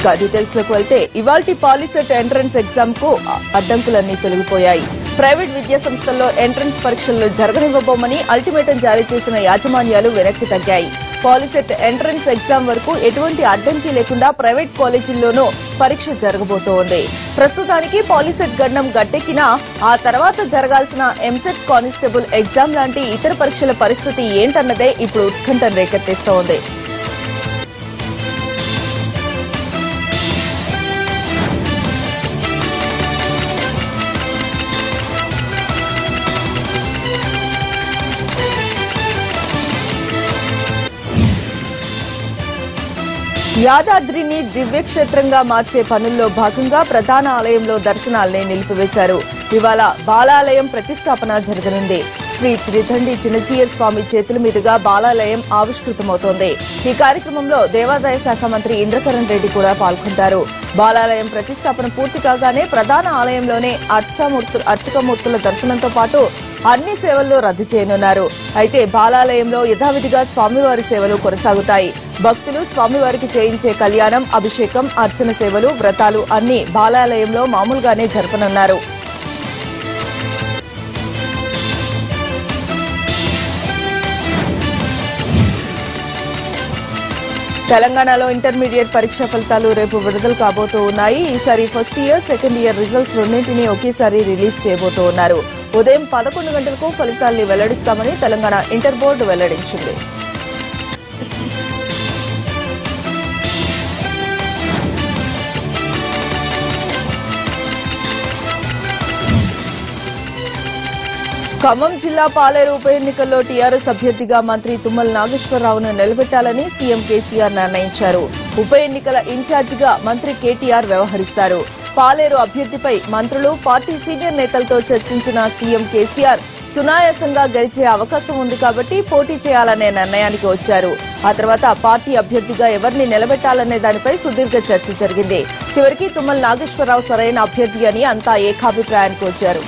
ఇక డీటెయిల్స్ లోకి వెళ్తే ఇవాల్టి పాలిసెట్ ఎంట్రన్స్ ఎగ్జామ్ కు అడ్డంకులన్నీ తొలగిపోయాయి ప్రైవేట్ విద్యా సంస్థల్లో ఎంట్రన్స్ పరీక్షలు జరగనివ్వబోమని అల్టిమేటం జారీ చేసిన యాజమాన్యాలు వెనక్కి తగ్గాయి పాలిసెట్ ఎంట్రన్స్ ఎగ్జామ్ వరకు ఎటువంటి అడ్డంకి లేకుండా ప్రైవేట్ కాలేజీల్లోనూ పరీక్ష జరగబోతోంది ప్రస్తుతానికి పాలిసెట్ గండం గట్టెక్కినా ఆ తర్వాత జరగాల్సిన ఎంసెట్ కానిస్టేబుల్ ఎగ్జామ్ లాంటి ఇతర పరీక్షల పరిస్థితి ఏంటన్నదే ఇప్పుడు ఉత్కంఠం రేకెత్తిస్తోంది యాదాద్రిని దివ్యక్షేత్రంగా మార్చే పనుల్లో భాగంగా ప్రధాన ఆలయంలో దర్శనాల్ని నిలిపివేశారు ఇవాళ బాలాలయం ప్రతిష్టాపన జరగనుంది శ్రీ త్రిదండి చిన్నజీయర్ స్వామి చేతుల మీదుగా బాలాలయం ఆవిష్కృతమవుతోంది ఈ కార్యక్రమంలో దేవాదాయ శాఖ మంత్రి ఇంద్రకరణ్ రెడ్డి కూడా పాల్గొంటారు బాలాలయం ప్రతిష్టాపన పూర్తి కాగానే ప్రధాన ఆలయంలోనే అర్చమూర్తు అర్చకమూర్తుల దర్శనంతో పాటు అన్ని సేవల్లో రద్దు చేయనున్నారు అయితే బాలాలయంలో యథావిధిగా స్వామివారి సేవలు కొనసాగుతాయి భక్తులు స్వామివారికి చేయించే కళ్యాణం అభిషేకం అర్చన సేవలు వ్రతాలు అన్ని బాలాలయంలో మామూలుగానే జరపనున్నారు తెలంగాణలో ఇంటర్మీడియట్ పరీక్ష ఫలితాలు రేపు విడుదల కాబోతూ ఉన్నాయి ఈసారి first year second year results రెండింటినీ ఒకేసారి రిలీజ్ చేయబోతూ ఉన్నారు ఉదయం పదకొండు గంటలకు ఫలితాల్ని వెల్లడిస్తామని తెలంగాణ ఇంటర్ బోర్డు వెల్లడించింది ఖమ్మం జిల్లా పాలేరు ఉప ఎన్నికల్లో టీఆర్ఎస్ అభ్యర్థిగా మంత్రి తుమ్మల నాగేశ్వరరావును నిలబెట్టాలని సీఎం కేసీఆర్ నిర్ణయించారు ఉప ఎన్నికల ఇన్ఛార్జిగా మంత్రి కేటీఆర్ వ్యవహరిస్తారు పాలేరు అభ్యర్థిపై మంత్రులు పార్టీ సీనియర్ నేతలతో చర్చించిన సీఎం కేసీఆర్ సునాయాసంగా గెలిచే అవకాశం ఉంది కాబట్టి పోటీ చేయాలనే నిర్ణయానికి వచ్చారు ఆ తర్వాత పార్టీ అభ్యర్థిగా ఎవరిని నిలబెట్టాలనే దానిపై సుదీర్ఘ చర్చ జరిగింది చివరికి తుమ్మల నాగేశ్వరరావు సరైన అభ్యర్థి అని అంతా ఏకాభిప్రాయానికి వచ్చారు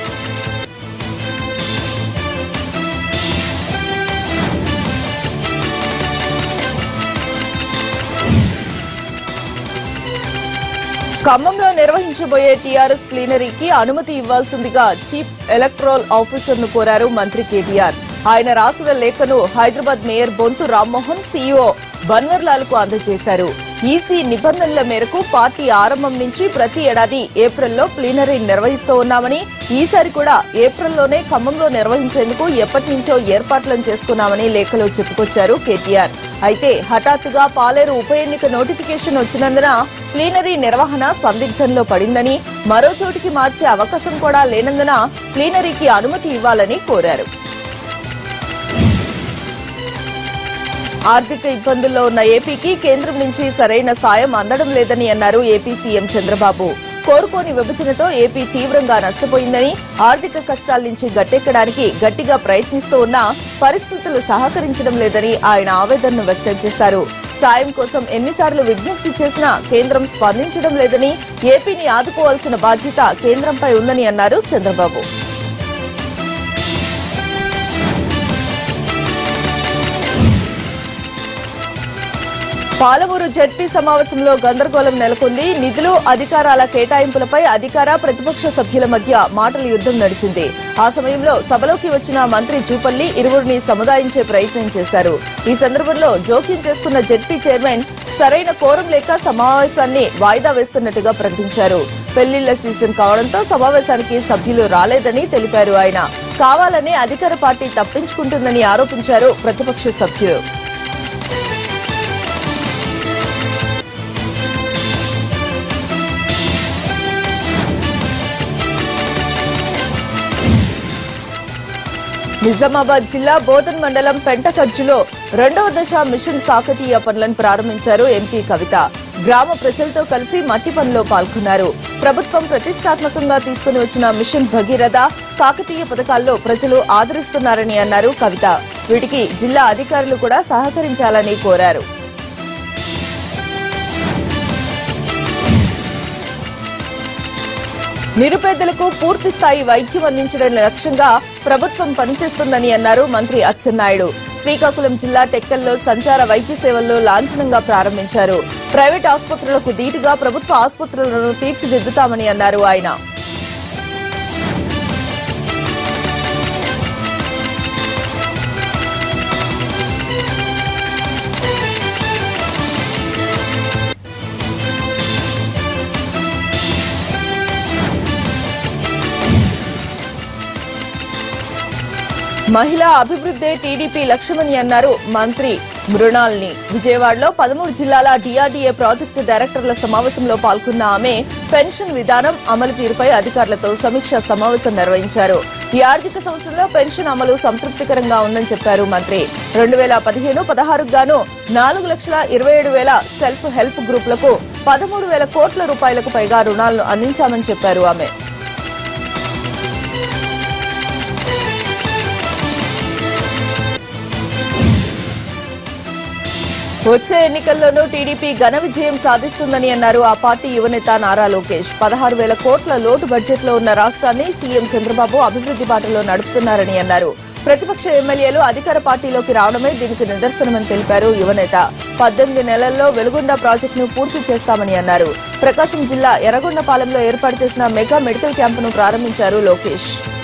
ఖమ్మంలో నిర్వహించబోయే టీఆర్ఎస్ ప్లీనరీకి అనుమతి ఇవ్వాల్సిందిగా చీఫ్ ఎలక్ట్రల్ ఆఫీసర్ ను కోరారు మంత్రి కేటీఆర్ ఆయన రాసిన లేఖను హైదరాబాద్ మేయర్ బొంతు రామ్మోహన్ సీఈఓ బన్వర్లాల్ కు అందజేశారు ఈసీ నిబంధనల మేరకు పార్టీ ఆరంభం నుంచి ప్రతి ఏడాది ఏప్రిల్లో ప్లీనరీ నిర్వహిస్తూ ఉన్నామని ఈసారి కూడా ఏప్రిల్లోనే ఖమ్మంలో నిర్వహించేందుకు ఎప్పటి నుంచో ఏర్పాట్లను చేసుకున్నామని లేఖలో చెప్పుకొచ్చారు కేటీఆర్ అయితే హఠాత్తుగా పాలేరు ఉప ఎన్నిక నోటిఫికేషన్ వచ్చినందున ప్లీనరీ నిర్వహణ సందిగ్ధంలో పడిందని మరో చోటికి మార్చే అవకాశం కూడా లేనందున ప్లీనరీకి అనుమతి ఇవ్వాలని కోరారు ఆర్థిక ఇబ్బందుల్లో ఉన్న ఏపీకి కేంద్రం నుంచి సరైన సాయం అందడం లేదని అన్నారు ఏపీ సీఎం చంద్రబాబు కోరుకోని విభజనతో ఏపీ తీవ్రంగా నష్టపోయిందని ఆర్థిక కష్టాల నుంచి గట్టెక్కడానికి గట్టిగా ప్రయత్నిస్తూ ఉన్నా పరిస్థితులు సహకరించడం లేదని ఆయన ఆవేదనను వ్యక్తం చేశారు సాయం కోసం ఎన్నిసార్లు విజ్ఞప్తి చేసినా కేంద్రం స్పందించడం లేదని ఏపీని ఆదుకోవాల్సిన బాధ్యత కేంద్రంపై ఉందని అన్నారు చంద్రబాబు పాలమూరు జడ్పీ సమావేశంలో గందరగోళం నెలకొంది నిధులు అధికారాల కేటాయింపులపై అధికార ప్రతిపక్ష సభ్యుల మధ్య మాటల యుద్ధం నడిచింది ఆ సమయంలో సభలోకి వచ్చిన మంత్రి జూపల్లి ఇరువురిని సముదాయించే ప్రయత్నం చేశారు ఈ సందర్భంలో జోక్యం చేసుకున్న జడ్పీ చైర్మన్ సరైన కోరం లేక సమావేశాన్ని వాయిదా వేస్తున్నట్టుగా ప్రకటించారు పెళ్లిళ్ల సీజన్ కావడంతో సమావేశానికి సభ్యులు రాలేదని తెలిపారు ఆయన కావాలని అధికార పార్టీ తప్పించుకుంటుందని ఆరోపించారు ప్రతిపక్ష సభ్యులు నిజామాబాద్ జిల్లా బోధన్ మండలం పెంటకజ్జులో రెండవ దశ మిషన్ కాకతీయ పనులను ప్రారంభించారు ఎంపీ కవిత గ్రామ ప్రజలతో కలిసి మట్టి పనిలో పాల్గొన్నారు ప్రభుత్వం ప్రతిష్టాత్మకంగా తీసుకుని వచ్చిన మిషన్ భగీరథ కాకతీయ పథకాల్లో ప్రజలు ఆదరిస్తున్నారని అన్నారు కవిత వీటికి జిల్లా అధికారులు కూడా సహకరించాలని కోరారు నిరుపేదలకు పూర్తి స్థాయి వైద్యం అందించడం లక్ష్యంగా ప్రభుత్వం పనిచేస్తుందని అన్నారు మంత్రి అచ్చెన్నాయుడు శ్రీకాకుళం జిల్లా టెక్కల్లో సంచార వైద్య సేవల్లో లాంఛనంగా ప్రారంభించారు ప్రైవేట్ ఆసుపత్రులకు ధీటుగా ప్రభుత్వ ఆసుపత్రులను తీర్చిదిద్దుతామని అన్నారు ఆయన మహిళా అభివృద్ధే టీడీపీ లక్ష్యమని అన్నారు మంత్రి మృణాల్ని విజయవాడలో పదమూడు జిల్లాల డిఆర్డీఏ ప్రాజెక్టు డైరెక్టర్ల సమావేశంలో పాల్గొన్న ఆమె పెన్షన్ విధానం అమలు తీరుపై అధికారులతో సమీక్షా సమావేశం నిర్వహించారు ఈ ఆర్థిక సంవత్సరంలో పెన్షన్ అమలు సంతృప్తికరంగా ఉందని చెప్పారు మంత్రి రెండు వేల పదిహేను పదహారుకు గాను నాలుగు లక్షల ఇరవై ఏడు వేల సెల్ఫ్ హెల్ప్ గ్రూపులకు పదమూడు వేల కోట్ల రూపాయలకు పైగా రుణాలను అందించామని చెప్పారు ఆమె వచ్చే ఎన్నికల్లోనూ టీడీపీ ఘన విజయం సాధిస్తుందని అన్నారు ఆ పార్టీ యువనేత నారా లోకేష్ పదహారు వేల కోట్ల లోటు బడ్జెట్ లో ఉన్న రాష్ట్రాన్ని సీఎం చంద్రబాబు అభివృద్ధి బాటలో నడుపుతున్నారని అన్నారు ప్రతిపక్ష ఎమ్మెల్యేలు అధికార పార్టీలోకి రావడమే దీనికి నిదర్శనమని తెలిపారు యువనేత పద్దెనిమిది నెలల్లో వెలుగొండ ప్రాజెక్టును పూర్తి చేస్తామని అన్నారు ప్రకాశం జిల్లా ఎర్రగొండపాలెంలో ఏర్పాటు చేసిన మెగా మెడికల్ క్యాంపును ప్రారంభించారు లోకేష్